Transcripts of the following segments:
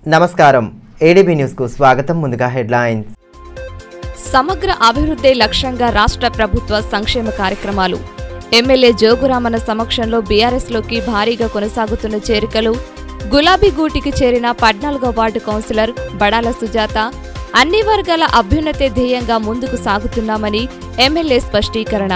నమస్కారం ఏడీబీ న్యూస్కు స్వాగతం ముందుగా హెడ్లైన్స్ సమగ్ర అభివృద్ధి లక్ష్యంగా రాష్ట్ర ప్రభుత్వ సంక్షేమ కార్యక్రమాలు ఎమ్మెల్యే జోగురామన్న సమక్షంలో బీఆర్ఎస్లోకి భారీగా కొనసాగుతున్న చేరికలు గులాబీ గూటికి చేరిన పద్నాలుగో వార్డు కౌన్సిలర్ బడాల సుజాత అన్ని వర్గాల అభ్యున్నతే ధ్యేయంగా ముందుకు సాగుతున్నామని ఎమ్మెల్యే స్పష్టీకరణ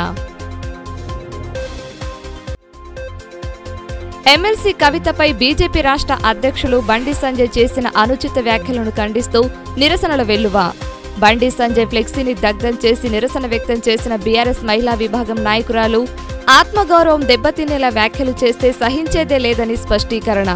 ఎమ్మెల్సీ కవితపై బీజేపీ రాష్ట్ర అధ్యక్షులు బండి సంజయ్ చేసిన అనుచిత వ్యాఖ్యలను ఖండిస్తూ నిరసనల వెల్లువ బండి సంజయ్ ఫ్లెక్సీని దగ్ధం చేసి నిరసన వ్యక్తం చేసిన బీఆర్ఎస్ మహిళా విభాగం నాయకురాలు ఆత్మగౌరవం దెబ్బతినేలా వ్యాఖ్యలు చేస్తే సహించేదే లేదని స్పష్టీకరణ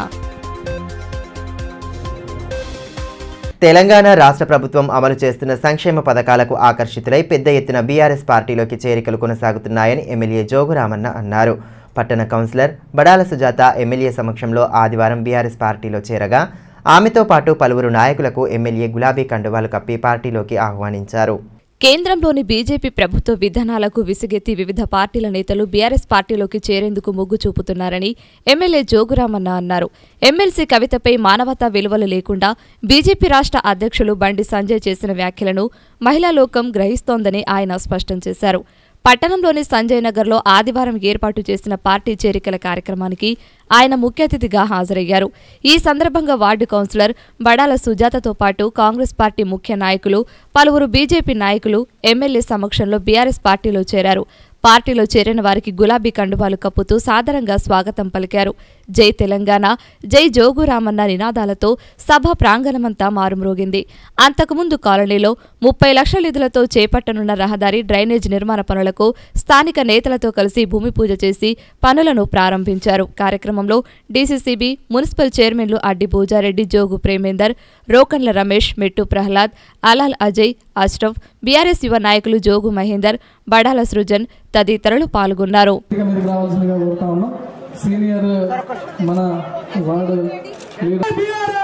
తెలంగాణ రాష్ట్ర ప్రభుత్వం అమలు చేస్తున్న సంక్షేమ పథకాలకు ఆకర్షితులై పెద్ద ఎత్తున బీఆర్ఎస్ పార్టీలోకి చేరికలు కొనసాగుతున్నాయని ఎమ్మెల్యే జోగురామన్న అన్నారు పట్టణ కౌన్సిలర్ బడాల సుజాత ఎమ్మెల్యే సమక్షంలో ఆదివారం బీఆర్ఎస్ పార్టీలో చేరగా ఆమెతో పాటు పలువురు నాయకులకు ఎమ్మెల్యే గులాబీ కండువాలు కప్పి పార్టీలోకి ఆహ్వానించారు కేంద్రంలోని బీజేపీ ప్రభుత్వ విధానాలకు విసిగెత్తి వివిధ పార్టీల నేతలు బీఆర్ఎస్ పార్టీలోకి చేరేందుకు మొగ్గు చూపుతున్నారని ఎమ్మెల్యే జోగురామన్న అన్నారు ఎమ్మెల్సీ కవితపై మానవతా విలువలు లేకుండా బీజేపీ రాష్ట్ర అధ్యక్షులు బండి సంజయ్ చేసిన వ్యాఖ్యలను మహిళా లోకం గ్రహిస్తోందని ఆయన స్పష్టం చేశారు పట్టణంలోని సంజయ్ నగర్లో ఆదివారం ఏర్పాటు చేసిన పార్టీ చేరికల కార్యక్రమానికి ఆయన ముఖ్య అతిథిగా హాజరయ్యారు ఈ సందర్భంగా వార్డు కౌన్సిలర్ బడాల సుజాతతో పాటు కాంగ్రెస్ పార్టీ ముఖ్య నాయకులు పలువురు బీజేపీ నాయకులు ఎమ్మెల్యే సమక్షంలో బీఆర్ఎస్ పార్టీలో చేరారు పార్టీలో చేరిన వారికి గులాబీ కండువాలు కప్పుతూ సాదరంగా స్వాగతం పలికారు జై తెలంగాణ జై జోగురామన్న నినాదాలతో సభ ప్రాంగణమంతా మారుమ్రోగింది అంతకుముందు కాలనీలో ముప్పై లక్షల నిధులతో చేపట్టనున్న రహదారి డ్రైనేజ్ నిర్మాణ పనులకు స్థానిక నేతలతో కలిసి భూమి పూజ చేసి పనులను ప్రారంభించారు కార్యక్రమంలో డీసీసీబీ మున్సిపల్ చైర్మన్లు అడ్డి పూజారెడ్డి జోగు ప్రేమేందర్ రోకన్ల రమేష్ మెట్టు ప్రహ్లాద్ అలాల్ అజయ్ అష్రఫ్ బీఆర్ఎస్ యువ నాయకులు జోగు మహేందర్ బడాల సృజన్ తదితరులు పాల్గొన్నారు ఇక మీదకి రావాల్సిందిగా కోరుతా ఉన్నాం సీనియర్ మన వార్డు లీడర్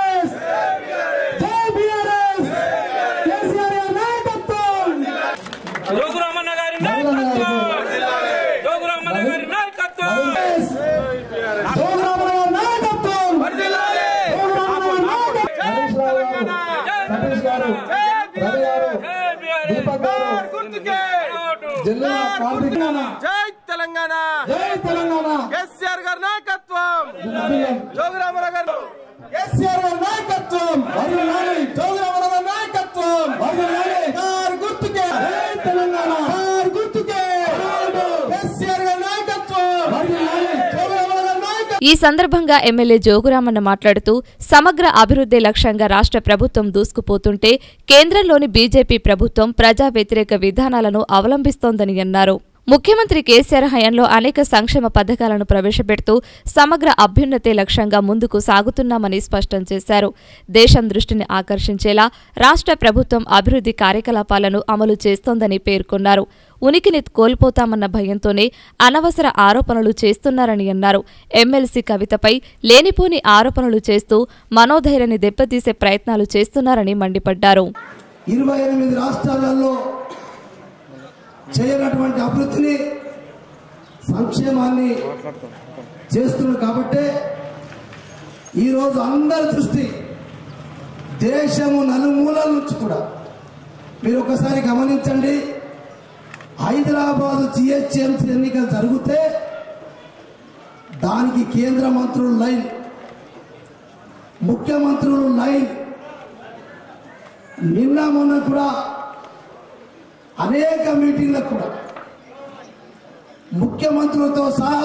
జోగురామన్న గారి నాయకత్వం జోగురామన్న గారి నాయకత్వం వర్ధిల్లాలి. సతీష్ గారు రవి గారు జై బీఆర్ఎస్. దీపక్ గారు గుర్తుకే ఓటు. జిల్లా కార్మిక జై తెలంగాణ జై తెలంగాణ కేసీఆర్ గారి నాయకత్వం అభినందన్. జోగురామన్న గారు కేసీఆర్ గారి నాయకత్వం వర్ధిల్లాలి. జోగురామన్న గారి నాయకత్వం వర్ధిల్లాలి. కారు గుర్తుకే జై తెలంగాణ కారు గుర్తుకే కేసీఆర్ గారి నాయకత్వం వర్ధిల్లాలి. జోగురామన్న గారి నాయకత్వం ఈ సందర్భంగా ఎమ్మెల్యే జోగురామన్న మాట్లాడుతూ సమగ్ర అభివృద్ధి లక్ష్యంగా రాష్ట్ర ప్రభుత్వం దూసుకుపోతుంటే కేంద్రంలోని బీజేపీ ప్రభుత్వం ప్రజా వ్యతిరేక విధానాలను అవలంబిస్తోందని అన్నారు ముఖ్యమంత్రి కేసీఆర్ హయాంలో అనేక సంక్షేమ పథకాలను ప్రవేశపెడుతూ సమగ్ర అభ్యున్నతే లక్ష్యంగా ముందుకు సాగుతున్నామని స్పష్టం చేశారు దేశం దృష్టిని ఆకర్షించేలా రాష్ట్ర ప్రభుత్వం అభివృద్ధి కార్యకలాపాలను అమలు చేస్తోందని పేర్కొన్నారు ఉనికిని కోల్పోతామన్న భయంతోనే అనవసర ఆరోపణలు చేస్తున్నారని అన్నారు ఎమ్మెల్సీ కవితపై లేనిపోని ఆరోపణలు చేస్తూ మనోధైర్యాన్ని దెబ్బతీసే ప్రయత్నాలు చేస్తున్నారని మండిపడ్డారు ఇరవై ఎనిమిది రాష్ట్రాలలో చేయనటువంటి అభివృద్ధిని సంక్షేమాన్ని చేస్తున్నారు కాబట్టే ఈరోజు అందరి దృష్టి దేశము నలుమూలల నుంచి కూడా మీరు ఒకసారి గమనించండి హైదరాబాదు జిహెచ్ఎంసీ ఎన్నికలు జరిగితే దానికి కేంద్ర మంత్రులు లైన్ ముఖ్యమంత్రులు లైన్ నిన్న మొన్న కూడా అనేక మీటింగ్లకు కూడా ముఖ్యమంత్రులతో సహా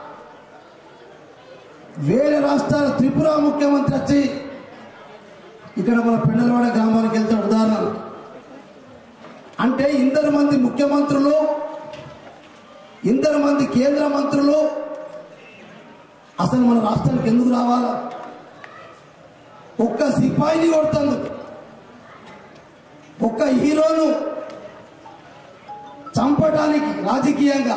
వేరే రాష్ట్రాల త్రిపుర ముఖ్యమంత్రి వచ్చి ఇక్కడ మన పెండలవాడ గ్రామానికి వెళ్తాడు ఉదాహరణకు అంటే ఇందరు మంది ముఖ్యమంత్రులు ఇందరు మంది కేంద్ర మంత్రులు అసలు మన రాష్ట్రానికి ఎందుకు రావాలా ఒక్క సిపాయిని కొడుతుంది ఒక్క హీరోను చంపడానికి రాజకీయంగా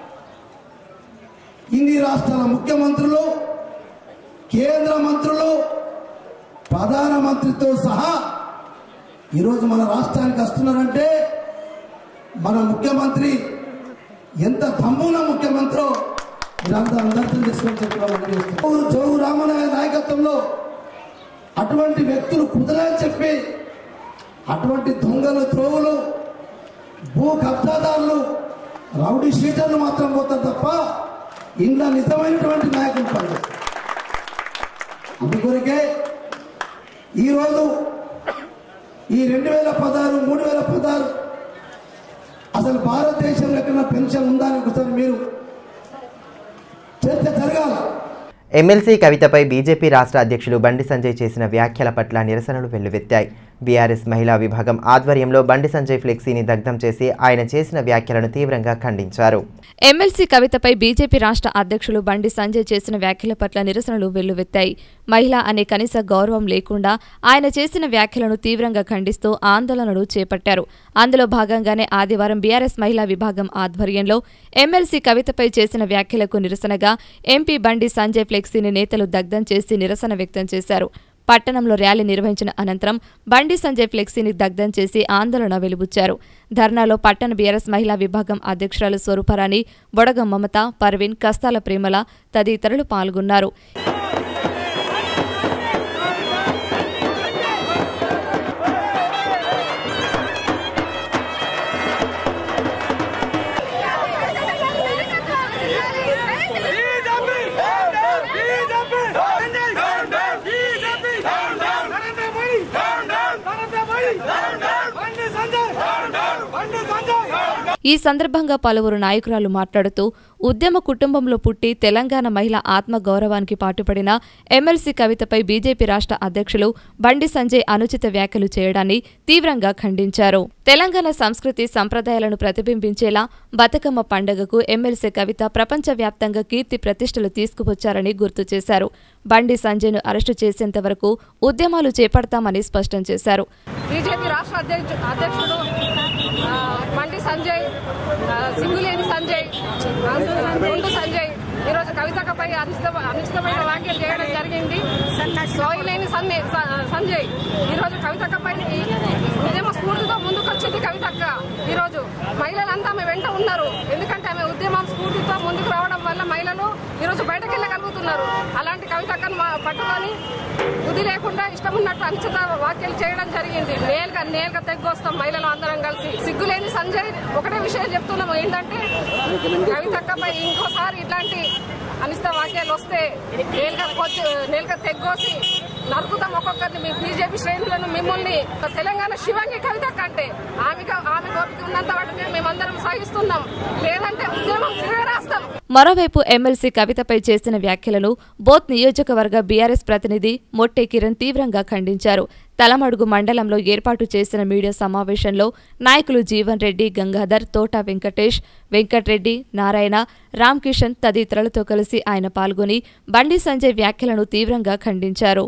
ఇన్ని రాష్ట్రాల ముఖ్యమంత్రులు కేంద్ర మంత్రులు ప్రధానమంత్రితో సహా ఈరోజు మన రాష్ట్రానికి వస్తున్నారంటే మన ముఖ్యమంత్రి ఎంత తమ్మున ముఖ్యమంత్రో మీరంతా అందరితో తీసుకొని చెప్పడం జోగు రామన్న గారి నాయకత్వంలో అటువంటి వ్యక్తులు కుదరని చెప్పి అటువంటి దొంగలు త్రోవులు భూ కబ్జాదారులు రౌడీ షీటర్లు మాత్రం పోతారు తప్ప ఇంట్లో నిజమైనటువంటి నాయకులు పడదు అందుకొరకే ఈరోజు ఈ రెండు వేల పదహారు మూడు వేల పదహారు అసలు భారతదేశంలో ఎక్కడ పెన్షన్ ఉందా అని ఒకసారి మీరు చర్చ జరగాల ఎమ్మెల్సీ కవితపై బీజేపీ రాష్ట్ర అధ్యక్షులు బండి సంజయ్ చేసిన వ్యాఖ్యల పట్ల నిరసనలు వెల్లువెత్తాయి బీఆర్ఎస్ మహిళా విభాగం ఆధ్వర్యంలో బండి సంజయ్ ఫ్లెక్సీని దగ్ధం చేసి ఆయన చేసిన వ్యాఖ్యలను తీవ్రంగా ఖండించారు ఎమ్మెల్సీ కవితపై బీజేపీ రాష్ట్ర అధ్యక్షులు బండి సంజయ్ చేసిన వ్యాఖ్యల పట్ల నిరసనలు వెల్లువెత్తాయి మహిళ అనే కనీస గౌరవం లేకుండా ఆయన చేసిన వ్యాఖ్యలను తీవ్రంగా ఖండిస్తూ ఆందోళనలు చేపట్టారు అందులో భాగంగానే ఆదివారం బీఆర్ఎస్ మహిళా విభాగం ఆధ్వర్యంలో ఎమ్మెల్సీ కవితపై చేసిన వ్యాఖ్యలకు నిరసనగా ఎంపీ బండి సంజయ్ ఫ్లెక్సీని నేతలు దగ్ధం చేసి నిరసన వ్యక్తం చేశారు పట్టణంలో ర్యాలీ నిర్వహించిన అనంతరం బండి సంజయ్ ఫ్లెక్సీని దగ్ధం చేసి ఆందోళన వెలుబుచ్చారు ధర్నాలో పట్టణ బీఆర్ఎస్ మహిళా విభాగం అధ్యక్షురాలు స్వరూపరాణి బొడగం మమత పర్వీన్ కస్తాల ప్రేమల తదితరులు పాల్గొన్నారు ఈ సందర్భంగా పలువురు నాయకురాలు మాట్లాడుతూ ఉద్యమ కుటుంబంలో పుట్టి తెలంగాణ మహిళ ఆత్మ గౌరవానికి పాటుపడిన ఎమ్మెల్సీ కవితపై బీజేపీ రాష్ట్ర అధ్యక్షులు బండి సంజయ్ అనుచిత వ్యాఖ్యలు చేయడాన్ని తీవ్రంగా ఖండించారు తెలంగాణ సంస్కృతి సంప్రదాయాలను ప్రతిబింబించేలా బతుకమ్మ పండుగకు ఎమ్మెల్సీ కవిత ప్రపంచవ్యాప్తంగా కీర్తి ప్రతిష్టలు తీసుకువచ్చారని గుర్తు చేశారు బండి సంజయ్ను అరెస్టు చేసేంత వరకు ఉద్యమాలు చేపడతామని స్పష్టం చేశారు బీజేపీ రాష్ట్ర అధ్యక్షు అధ్యక్షుడు ఆ, బండి సంజయ్ ఆ, సిగ్గులేని సంజయ్ ఆ, గుండు సంజయ్ ఈరోజు కవితకపై అనుచిత అనుచితమైన వ్యాఖ్యలు చేయడం జరిగింది సోయిలేని సన్నే స- సంజయ్ ఈరోజు కవితకపై ఈ ఉద్యమ స్ఫూర్తితో ముందుకొచ్చింది కవితక్క ఈరోజు మహిళలంతా ఆమె వెంట ఉన్నారు ఎందుకంటే ఆమె ఉద్యమం స్ఫూర్తితో ముందుకు రావడం వల్ల మహిళలు ఈరోజు బయటకు వెళ్ళగలుగుతున్నారు అలాంటి కవితక్కను మా పట్టుకొని బుద్ధి లేకుండా ఇష్టం ఉన్నట్టు అనుచిత వ్యాఖ్యలు చేయడం జరిగింది నేలుగా నేలుగా తెగ్గొస్తాం మహిళలు అందరం కలిసి సిగ్గులేని సంజయ్ ఒకటే విషయం చెప్తున్నాము ఏంటంటే కవితక్కపై ఇంకోసారి ఇట్లాంటి అనిష్ట వాక్యాలు వస్తే నేలుగా కొచ్చి నేలుగా తెగ్గోసి నరుకుతాం ఒక్కొక్కరిని మీ బీజేపీ శ్రేణులను మిమ్మల్ని తెలంగాణ శివంగి కవితక్క అంటే ఆమె ఆమె గోపిక ఉన్నంత వాటిని మేమందరం సాగిస్తున్నాం లేదంటే ఉద్యమం తిరగరాస్తాం మరోవైపు ఎమ్మెల్సీ కవితపై చేసిన వ్యాఖ్యలను బోత్ నియోజకవర్గ బీఆర్ఎస్ ప్రతినిధి మొట్టే కిరణ్ తీవ్రంగా ఖండించారు తలమడుగు మండలంలో ఏర్పాటు చేసిన మీడియా సమావేశంలో నాయకులు జీవన్ రెడ్డి గంగాధర్ తోట వెంకటేష్ వెంకట్రెడ్డి నారాయణ రామ్కిషన్ తదితరులతో కలిసి ఆయన పాల్గొని బండి సంజయ్ వ్యాఖ్యలను తీవ్రంగా ఖండించారు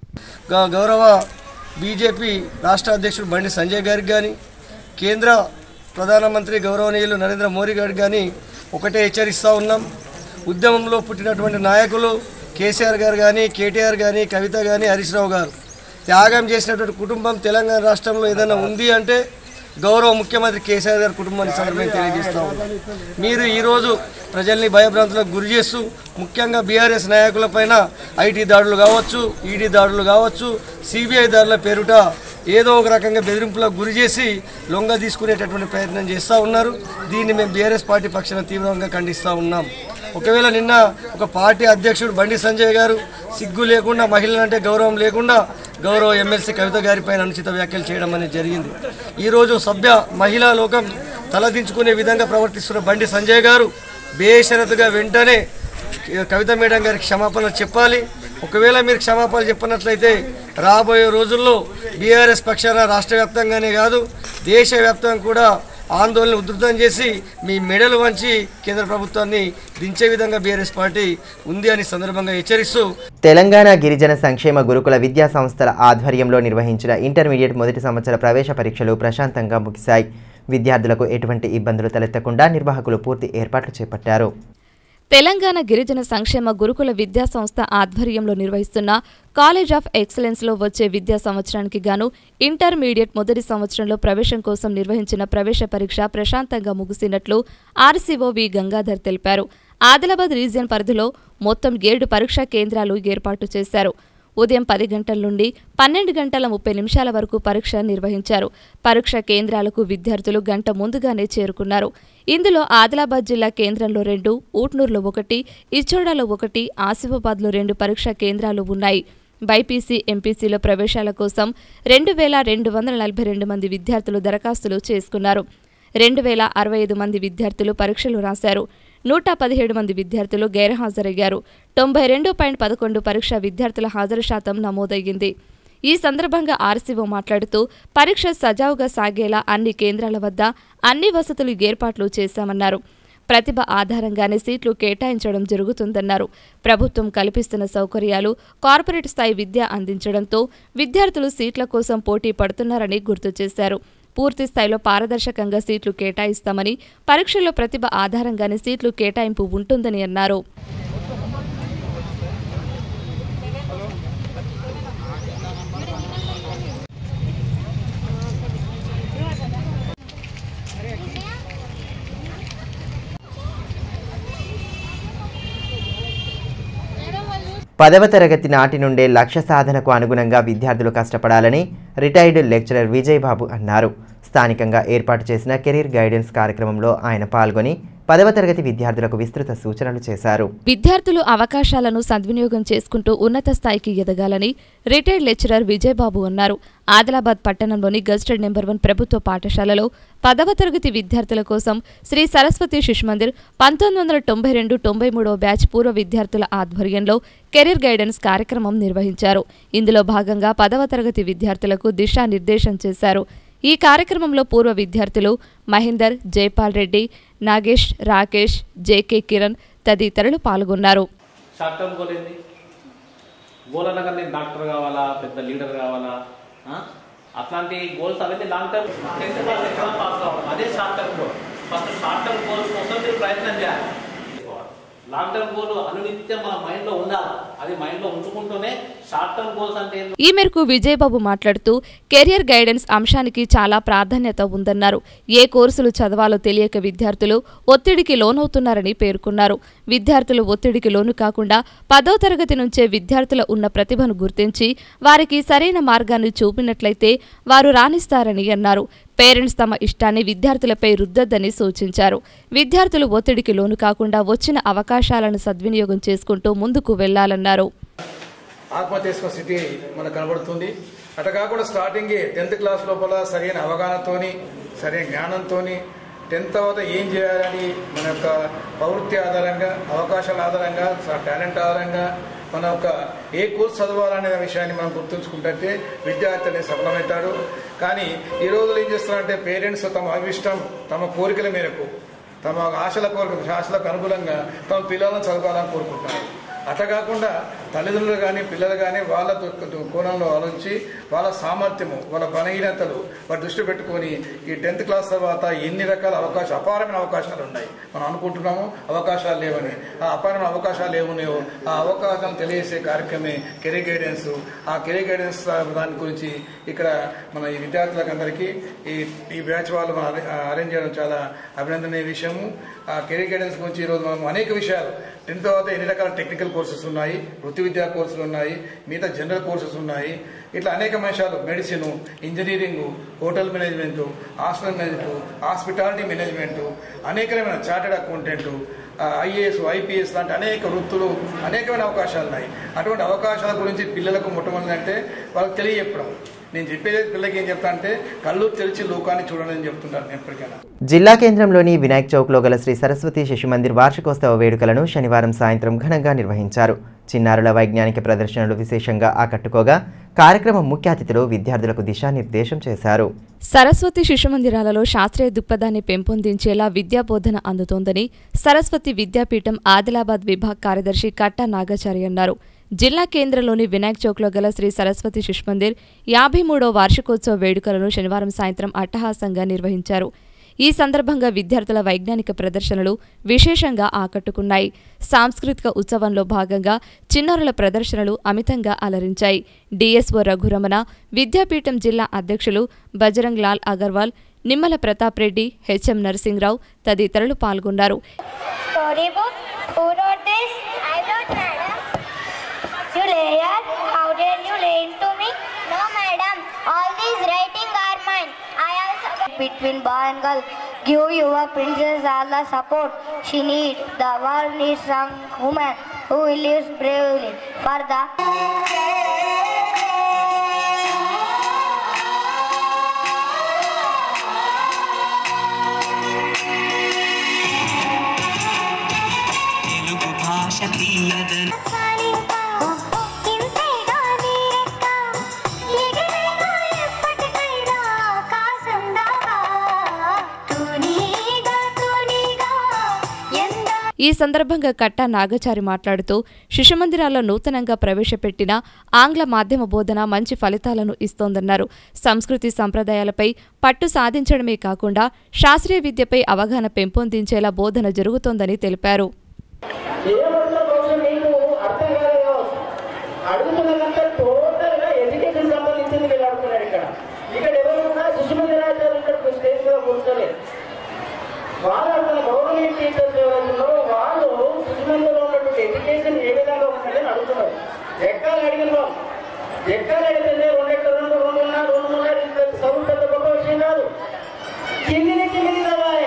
గ- గౌరవ బీజేపీ రాష్ట్ర అధ్యక్షుడు బండి సంజయ్ గారికి కానీ కేంద్ర ప్రధానమంత్రి గౌరవనీయులు నరేంద్ర మోడీ గారికి కానీ ఒకటే హెచ్చరిస్తూ ఉన్నాం ఉద్యమంలో పుట్టినటువంటి నాయకులు కేసీఆర్ గారు కానీ కేటీఆర్ కానీ కవిత కానీ హరీష్ రావు గారు త్యాగం చేసినటువంటి కుటుంబం తెలంగాణ రాష్ట్రంలో ఏదైనా ఉంది అంటే గౌరవ ముఖ్యమంత్రి కేసీఆర్ గారి కుటుంబాన్ని సందర్భంగా తెలియజేస్తా ఉన్నాం మీరు ఈరోజు ప్రజల్ని భయభ్రాంతులకు గురి చేస్తూ ముఖ్యంగా బీఆర్ఎస్ నాయకులపైన ఐటీ దాడులు కావచ్చు ఈడీ దాడులు కావచ్చు సిబిఐ దాడుల పేరుట ఏదో ఒక రకంగా బెదిరింపులకు గురి చేసి లొంగ తీసుకునేటటువంటి ప్రయత్నం చేస్తూ ఉన్నారు దీన్ని మేము బీఆర్ఎస్ పార్టీ పక్షాన తీవ్రంగా ఖండిస్తూ ఉన్నాం ఒకవేళ నిన్న ఒక పార్టీ అధ్యక్షుడు బండి సంజయ్ గారు సిగ్గు లేకుండా మహిళలంటే గౌరవం లేకుండా గౌరవ ఎమ్మెల్సీ కవిత గారిపైన అనుచిత వ్యాఖ్యలు చేయడం అనేది జరిగింది ఈరోజు సభ్య మహిళా లోకం తలదించుకునే విధంగా ప్రవర్తిస్తున్న బండి సంజయ్ గారు బేషరతుగా వెంటనే కవిత మేడం గారికి క్షమాపణ చెప్పాలి ఒకవేళ మీరు క్షమాపణ చెప్పినట్లయితే రాబోయే రోజుల్లో బీఆర్ఎస్ పక్షాన రాష్ట్ర వ్యాప్తంగానే కాదు దేశవ్యాప్తంగా కూడా ఆందోళన ఉధృతం చేసి మీ మెడలు వంచి కేంద్ర ప్రభుత్వాన్ని దించే విధంగా బీఆర్ఎస్ పార్టీ ఉంది అని సందర్భంగా హెచ్చరిస్తూ తెలంగాణ గిరిజన సంక్షేమ గురుకుల విద్యా సంస్థల ఆధ్వర్యంలో నిర్వహించిన ఇంటర్మీడియట్ మొదటి సంవత్సర ప్రవేశ పరీక్షలు ప్రశాంతంగా ముగిశాయి విద్యార్థులకు ఎటువంటి ఇబ్బందులు తలెత్తకుండా నిర్వాహకులు పూర్తి ఏర్పాట్లు చేపట్టారు తెలంగాణ గిరిజన సంక్షేమ గురుకుల విద్యా సంస్థ ఆధ్వర్యంలో నిర్వహిస్తున్న కాలేజ్ ఆఫ్ ఎక్సలెన్స్లో వచ్చే విద్యా సంవత్సరానికి గాను ఇంటర్మీడియట్ మొదటి సంవత్సరంలో ప్రవేశం కోసం నిర్వహించిన ప్రవేశ పరీక్ష ప్రశాంతంగా ముగిసినట్లు ఆర్సీఓ వి గంగాధర్ తెలిపారు ఆదిలాబాద్ రీజియన్ పరిధిలో మొత్తం ఏడు పరీక్షా కేంద్రాలు ఏర్పాటు చేశారు ఉదయం పది గంటల నుండి పన్నెండు గంటల ముప్పై నిమిషాల వరకు పరీక్ష నిర్వహించారు పరీక్ష కేంద్రాలకు విద్యార్థులు గంట ముందుగానే చేరుకున్నారు ఇందులో ఆదిలాబాద్ జిల్లా కేంద్రంలో రెండు ఊట్నూరులో ఒకటి ఇచ్చోడలో ఒకటి ఆసిఫాబాద్లో రెండు పరీక్షా కేంద్రాలు ఉన్నాయి బైపీసీ ఎంపీసీలో ప్రవేశాల కోసం రెండు వేల రెండు వందల నలభై రెండు మంది విద్యార్థులు దరఖాస్తులు చేసుకున్నారు రెండు వేల అరవై ఐదు మంది విద్యార్థులు పరీక్షలు రాశారు నూట పదిహేడు మంది విద్యార్థులు గైర్హాజరయ్యారు తొంభై రెండు పాయింట్ పదకొండు పరీక్ష విద్యార్థుల హాజరు శాతం నమోదయ్యింది ఈ సందర్భంగా ఆర్సీఓ మాట్లాడుతూ పరీక్ష సజావుగా సాగేలా అన్ని కేంద్రాల వద్ద అన్ని వసతులు ఏర్పాట్లు చేశామన్నారు ప్రతిభ ఆధారంగానే సీట్లు కేటాయించడం జరుగుతుందన్నారు ప్రభుత్వం కల్పిస్తున్న సౌకర్యాలు కార్పొరేట్ స్థాయి విద్య అందించడంతో విద్యార్థులు సీట్ల కోసం పోటీ పడుతున్నారని గుర్తు చేశారు పూర్తి స్థాయిలో పారదర్శకంగా సీట్లు కేటాయిస్తామని పరీక్షల్లో ప్రతిభ ఆధారంగానే సీట్లు కేటాయింపు ఉంటుందని అన్నారు పదవ తరగతి నాటి నుండే లక్ష్య సాధనకు అనుగుణంగా విద్యార్థులు కష్టపడాలని రిటైర్డ్ లెక్చరర్ విజయ్ బాబు అన్నారు స్థానికంగా ఏర్పాటు చేసిన కెరీర్ గైడెన్స్ కార్యక్రమంలో ఆయన పాల్గొని పదవ తరగతి విద్యార్థులకు విస్తృత సూచనలు చేశారు విద్యార్థులు అవకాశాలను సద్వినియోగం చేసుకుంటూ ఉన్నత స్థాయికి ఎదగాలని రిటైర్డ్ లెక్చరర్ విజయబాబు అన్నారు ఆదిలాబాద్ పట్టణంలోని గస్టెడ్ నెంబర్ వన్ ప్రభుత్వ పాఠశాలలో పదవ తరగతి విద్యార్థుల కోసం శ్రీ సరస్వతి శిశు మందిర్ పంతొమ్మిది వందల తొంభై రెండు తొంభై మూడవ బ్యాచ్ పూర్వ విద్యార్థుల ఆధ్వర్యంలో కెరీర్ గైడెన్స్ కార్యక్రమం నిర్వహించారు ఇందులో భాగంగా పదవ తరగతి విద్యార్థులకు దిశానిర్దేశం చేశారు ఈ కార్యక్రమంలో పూర్వ విద్యార్థులు మహేందర్ జైపాల్ రెడ్డి నాగేష్ రాకేష్ జేకే కిరణ్ తదితరులు పాల్గొన్నారు షార్ట్ టర్మ్ గోల్ ఏంది గోల్ అనగా నేను డాక్టర్ కావాలా పెద్ద లీడర్ కావాలా ఆ? అట్లాంటి గోల్స్ అవన్నీ long term tenth class exam pass కావడం అదే short term goal first short term goals కోసం మీరు ప్రయత్నం చేయాలి లాంగ్ టర్మ్ గోల్ అనునిత్యం మన మైండ్ లో ఉండాలి అది మైండ్ లో ఉంచుకుంటూనే షార్ట్ టర్మ్ గోల్స్ అంటే ఏంది? ఈ మేరకు విజయబాబు మాట్లాడుతూ కెరియర్ గైడెన్స్ అంశానికి చాలా ప్రాధాన్యత ఉందన్నారు ఏ కోర్సులు చదవాలో తెలియక విద్యార్థులు ఒత్తిడికి లోనవుతున్నారని పేర్కొన్నారు విద్యార్థులు ఒత్తిడికి లోను కాకుండా పదో తరగతి నుంచే విద్యార్థుల ఉన్న ప్రతిభను గుర్తించి వారికి సరైన మార్గాన్ని చూపినట్లయితే వారు రాణిస్తారని అన్నారు పేరెంట్స్ తమ ఇష్టాన్ని విద్యార్థులపై రుద్దొద్దని సూచించారు విద్యార్థులు ఒత్తిడికి లోను కాకుండా వచ్చిన అవకాశాలను సద్వినియోగం చేసుకుంటూ ముందుకు వెళ్లాలన్నారు ఆత్మహత్య చేసుకున్న స్థితి మనకు కనబడుతుంది అట్లా కాకుండా స్టార్టింగే టెన్త్ క్లాస్ లోపల సరైన అవగాహనతోని సరైన జ్ఞానంతోని టెన్త్ తర్వాత ఏం చేయాలని మన యొక్క ప్రవృత్తి ఆధారంగా అవకాశాల ఆధారంగా టాలెంట్ ఆధారంగా మన యొక్క ఏ కోర్స్ చదవాలనే విషయాన్ని మనం గుర్తుంచుకుంటే విద్యార్థి అనేది సఫలమవుతాడు కానీ ఈ రోజులు ఏం చేస్తున్నారంటే పేరెంట్స్ తమ అభిష్టం తమ కోరికల మేరకు తమ ఆశల కోరిక ఆశలకు అనుగుణంగా తమ పిల్లలను చదవాలని కోరుకుంటున్నారు అట్లా కాకుండా తల్లిదండ్రులు కానీ పిల్లలు కానీ వాళ్ళ దు- కోణంలో ఆలోచించి వాళ్ళ సామర్థ్యము వాళ్ళ బలహీనతలు వాటి దృష్టి పెట్టుకొని ఈ టెన్త్ క్లాస్ తర్వాత ఎన్ని రకాల అవకాశాలు అపారమైన అవకాశాలు ఉన్నాయి మనం అనుకుంటున్నాము అవకాశాలు లేవని ఆ అపారమైన అవకాశాలు ఏమున్నాయో ఆ అవకాశం తెలియజేసే కార్యక్రమే కెరీర్ గైడెన్స్ ఆ కెరీర్ గైడెన్స్ దాని గురించి ఇక్కడ మన ఈ విద్యార్థులకు అందరికీ ఈ ఈ బ్యాచ్ వాళ్ళు మనం అరే- అరేంజ్ చేయడం చాలా అభినందనీయ విషయము ఆ కెరీర్ గైడెన్స్ గురించి ఈరోజు మనం అనేక విషయాలు టెన్త్ తర్వాత ఎన్ని రకాల టెక్నికల్ కోర్సెస్ ఉన్నాయి వృత్తి విద్యా కోర్సులు ఉన్నాయి మిగతా జనరల్ కోర్సెస్ ఉన్నాయి ఇట్లా అనేక అంశాలు medicine engineering hotel management hostel management hospitality management అనేకమైన చార్టెడ్ అకౌంటెంట్ ఐఏఎస్ ఐపీఎస్ లాంటి అనేక వృత్తులు అనేకమైన అవకాశాలు ఉన్నాయి అటువంటి అవకాశాల గురించి పిల్లలకు మొట్టమొదటి అంటే వాళ్ళకి తెలియజెప్పడం నేను చెప్పేది పిల్లలకి ఏం చెప్తా అంటే కళ్ళు తెరిచి లోకాన్ని చూడండి అని చెప్తుంటాను నేను ఎప్పటికైనా జిల్లా కేంద్రంలోని వినాయక్ చౌక్లో గల శ్రీ సరస్వతి శిశు మందిర్ వార్షికోత్సవ వేడుకలను శనివారం సాయంత్రం ఘనంగా నిర్వహించారు చిన్నారుల వైజ్ఞానిక ప్రదర్శనలు విశేషంగా ఆకట్టుకోగా కార్యక్రమం ముఖ్య అతిథులు విద్యార్థులకు దిశానిర్దేశం చేశారు సరస్వతి శిశు మందిరాలలో శాస్త్రీయ దృక్పథాన్ని పెంపొందించేలా విద్యాబోధన అందుతోందని సరస్వతి విద్యాపీఠం ఆదిలాబాద్ విభాగ్ కార్యదర్శి కట్టా నాగాచారి అన్నారు జిల్లా కేంద్రంలోని వినాయక్ చౌక్లో గల శ్రీ సరస్వతి శిశు మందిర్ యాభై మూడో వార్షికోత్సవ వేడుకలను శనివారం సాయంత్రం అట్టహాసంగా నిర్వహించారు ఈ సందర్భంగా విద్యార్థుల వైజ్ఞానిక ప్రదర్శనలు విశేషంగా ఆకట్టుకున్నాయి సాంస్కృతిక ఉత్సవంలో భాగంగా చిన్నారుల ప్రదర్శనలు అమితంగా అలరించాయి డిఎస్ఓ రఘురమణ విద్యాపీఠం జిల్లా అధ్యక్షులు బజరంగ్ లాల్ అగర్వాల్ నిమ్మల ప్రతాప్ రెడ్డి హెచ్ఎం నరసింహరావు తదితరులు పాల్గొన్నారు Storybook? Who wrote this? I wrote, madam. You layer? How did between boy and girl. Give your princess all the support she needs. The world needs some woman who lives bravely for the. Telugu భాష తీయదని ఈ సందర్భంగా కట్టా నాగచారి మాట్లాడుతూ శిశుమందిరాల్లో నూతనంగా ప్రవేశపెట్టిన ఆంగ్ల మాధ్యమ బోధన మంచి ఫలితాలను ఇస్తోందన్నారు సంస్కృతి సంప్రదాయాలపై పట్టు సాధించడమే కాకుండా శాస్త్రీయ విద్యపై అవగాహన పెంపొందించేలా బోధన జరుగుతోందని తెలిపారు ఏమన్నా బహుశా మీకు అర్థం కాలేదు కావచ్చు అడుగుతున్నదంతా టోటల్ గా ఎడ్యుకేషన్ సంబంధించింది మీరు అడుగుతున్నారు ఇక్కడ ఇక్కడ ఎవరు కూడా శిశుమందిరాచార్యులు ఇక్కడ స్టేజ్ మీద కూర్చోలేదు వాళ్ళు అక్కడ గవర్నమెంట్ టీచర్స్ ఎవరైతే ఉన్నారో వాళ్ళు శిశుమందిలో ఉన్నటువంటి ఎడ్యుకేషన్ ఏ విధంగా ఉంటుందని అడుగుతున్నారు ఎక్కడ అడిగిన వాళ్ళు ఎక్కడ అడిగితే రెండు ఎక్కడ రెండు రెండున్నర రెండున్నర ఇంత చదువు పెద్ద గొప్ప విషయం కాదు కింది నుంచి మీద చదవాలి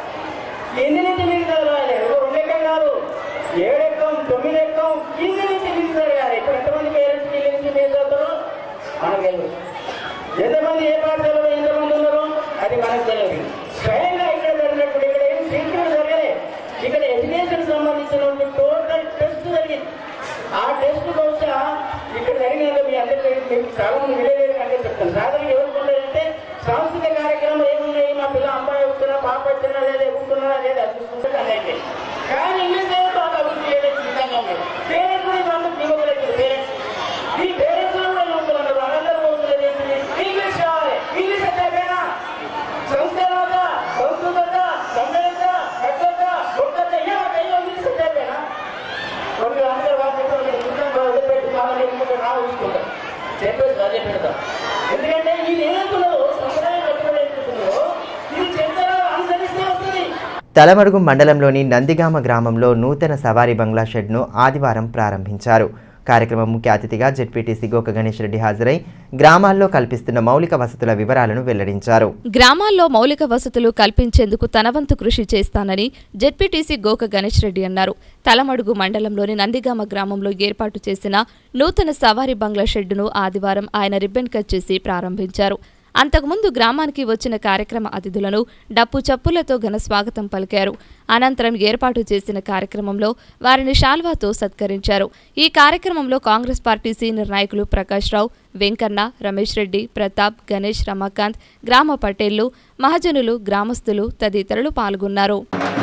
కింది నుంచి మీకు చదవాలి రెండు ఎక్కం కాదు ఏడు ఎక్కం తొమ్మిది ఎక్కం కింది నుంచి మీకు చదవాలి ఇప్పుడు ఎంతమంది పేరెంట్స్ కింది నుంచి మీరు చదువుతారో మనకు తెలియదు ఎంతమంది ఏ పాఠశాలలో ఎంతమంది ఉన్నారో అది మనకు తెలియదు స్వయంగా ఇక్కడ జరిగినప్పుడు ఇక్కడ ఏం సీక్రెట్ జరగలే ఇక్కడ ఎడ్యుకేషన్ సంబంధించిన టోటల్ టెస్ట్ జరిగింది ఆ టెస్ట్ బహుశా ఇక్కడ జరిగిన మీ అందరికీ మీకు చాలా మంది విలేజ్ అంటే చెప్తాను సాధారణ ఎవరికి ఉండదంటే సాంస్కృతిక కార్యక్రమం ఏమున్నాయి మా పిల్ల అమ్మాయి అవుతున్నా పాప వచ్చినా లేదా ఎగురుతున్నారా లేదా చూసుకుంటే అదైతే కానీ ఇంగ్లీష్ లేదు బాగా అభివృద్ధి చేయడానికి సిద్ధంగా ఉన్నారు పేరెంట్స్ కూడా ఇవన్నీ ఇవ్వగలిగారు పేరెంట్స్ ఈ పేరెంట్స్ కూడా ఇవ్వగలరు అందరూ పోతున్నారు ఇంగ్లీష్ కావాలి ఇంగ్లీష్ వచ్చాకేనా సంస్కృత సంస్కృత సమ్మేళత కట్టత ఒక్కత ఏ కయ్యో ఇంగ్లీష్ వచ్చాకేనా కొన్ని అందరూ వాళ్ళు సిద్ధంగా వదిలిపెట్టి కావాలి నా చూసుకుంటారు చెప్పేసి అదే పెడతాం ఎందుకంటే ఇది ఏమంటున్నారో సంప్రదాయం కట్టుబడి ఏంటంటున్నారో ఇది చెప్తారో అనుసరిస్తే వస్తుంది తలమడుగు మండలంలోని నందిగామ గ్రామంలో నూతన సవారీ బంగ్లా షెడ్ను ఆదివారం ప్రారంభించారు కార్యక్రమం ముఖ్య అతిథిగా జెడ్పీటీసీ గోక గణేష్ రెడ్డి హాజరై గ్రామాల్లో కల్పిస్తున్న మౌలిక వసతుల వివరాలను వెల్లడించారు గ్రామాల్లో మౌలిక వసతులు కల్పించేందుకు తన వంతు కృషి చేస్తానని జెడ్పీటీసీ గోక గణేష్ రెడ్డి అన్నారు తలమడుగు మండలంలోని నందిగామ గ్రామంలో ఏర్పాటు చేసిన నూతన సవారీ బంగ్లా షెడ్డును ఆదివారం ఆయన రిబ్బన్ కట్ చేసి ప్రారంభించారు అంతకుముందు గ్రామానికి వచ్చిన కార్యక్రమ అతిథులను డప్పు చప్పులతో ఘన స్వాగతం పలికారు అనంతరం ఏర్పాటు చేసిన కార్యక్రమంలో వారిని శాల్వాతో సత్కరించారు ఈ కార్యక్రమంలో కాంగ్రెస్ పార్టీ సీనియర్ నాయకులు ప్రకాష్ రావు వెంకన్న రమేష్ రెడ్డి ప్రతాప్ గణేష్ రమాకాంత్ గ్రామ పటేళ్లు మహజనులు గ్రామస్తులు తదితరులు పాల్గొన్నారు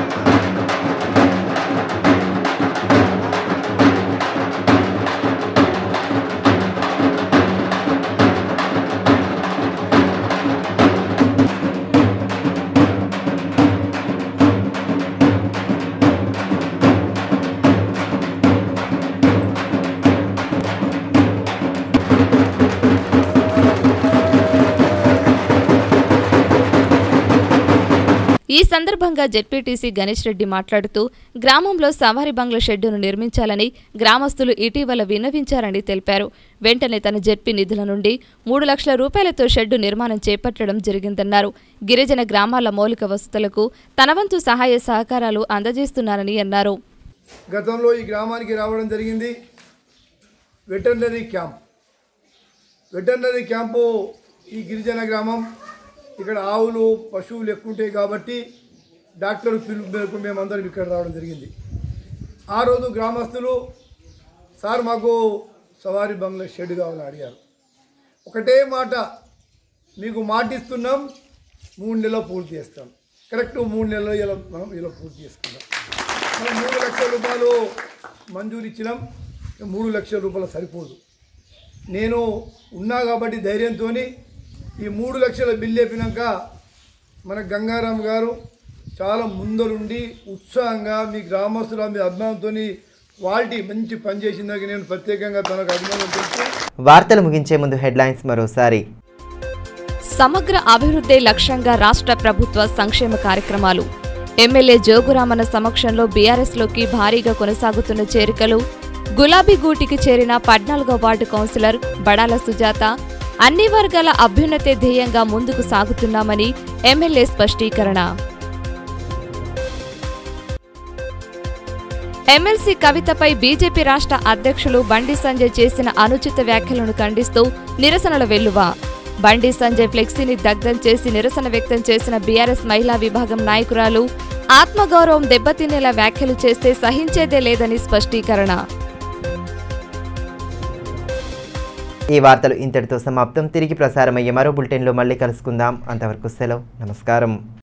ఈ సందర్భంగా జెడ్పీటీసీ గణేష్ రెడ్డి మాట్లాడుతూ గ్రామంలో సవారీ బంగ్లా షెడ్డును నిర్మించాలని గ్రామస్తులు ఇటీవల విన్నవించారని తెలిపారు వెంటనే తన జెడ్పీ నిధుల నుండి మూడు లక్షల రూపాయలతో షెడ్డు నిర్మాణం చేపట్టడం జరిగిందన్నారు గిరిజన గ్రామాల మౌలిక వసతులకు తన వంతు సహాయ సహకారాలు అందజేస్తున్నారని అన్నారు గతంలో ఈ గ్రామానికి రావడం జరిగింది వెటర్నరీ క్యాంప్ వెటర్నరీ క్యాంపు ఈ గిరిజన గ్రామం ఇక్కడ ఆవులు పశువులు ఎక్కువ ఉంటాయి కాబట్టి డాక్టర్ పిలుపు మేరకు మేమందరం ఇక్కడ రావడం జరిగింది ఆ రోజు గ్రామస్తులు సార్ మాకు సవారీ బంగ్లా షెడ్ కావాలని అడిగారు ఒకటే మాట మీకు మాటిస్తున్నాం మూడు నెలలు పూర్తి చేస్తాం కరెక్ట్ మూడు నెలలు ఇలా మనం ఇలా పూర్తి చేసుకుందాం మనం మూడు లక్షల రూపాయలు మంజూరు ఇచ్చినాం మూడు లక్షల రూపాయలు సరిపోదు నేను ఉన్నా కాబట్టి ధైర్యంతో ఈ మూడు లక్షల బిల్లు చెప్పినాక మన గంగారాం గారు చాలా ముందరుండి ఉత్సాహంగా మీ గ్రామస్తుల మీ అభిమానంతో క్వాలిటీ మంచి పని చేసిందాక నేను ప్రత్యేకంగా తనకు అభినందన తెలుసు వార్తలు ముగించే ముందు హెడ్లైన్స్ మరోసారి సమగ్ర అభివృద్ధి లక్ష్యంగా రాష్ట్ర ప్రభుత్వ సంక్షేమ కార్యక్రమాలు ఎమ్మెల్యే జోగురామన్న సమక్షంలో బీఆర్ఎస్లోకి భారీగా కొనసాగుతున్న చేరికలు గులాబీ గూటికి చేరిన పద్నాలుగో వార్డు కౌన్సిలర్ బడాల సుజాత అన్ని వర్గాల అభ్యున్నతే ధ్యేయంగా ముందుకు సాగుతున్నామని ఎమ్మెల్యే స్పష్టీకరణ ఎమ్మెల్సీ కవితపై బీజేపీ రాష్ట్ర అధ్యక్షులు బండి సంజయ్ చేసిన అనుచిత వ్యాఖ్యలను ఖండిస్తూ నిరసనల వెల్లువ బండి సంజయ్ ఫ్లెక్సీని దగ్ధం చేసి నిరసన వ్యక్తం చేసిన బీఆర్ఎస్ మహిళా విభాగం నాయకురాలు ఆత్మగౌరవం దెబ్బతినేలా వ్యాఖ్యలు చేస్తే సహించేదే లేదని స్పష్టీకరణ ఈ వార్తలు ఇంతటితో సమాప్తం తిరిగి ప్రసారమయ్యే మరో బులెటిన్లో మళ్ళీ కలుసుకుందాం అంతవరకు సెలవు నమస్కారం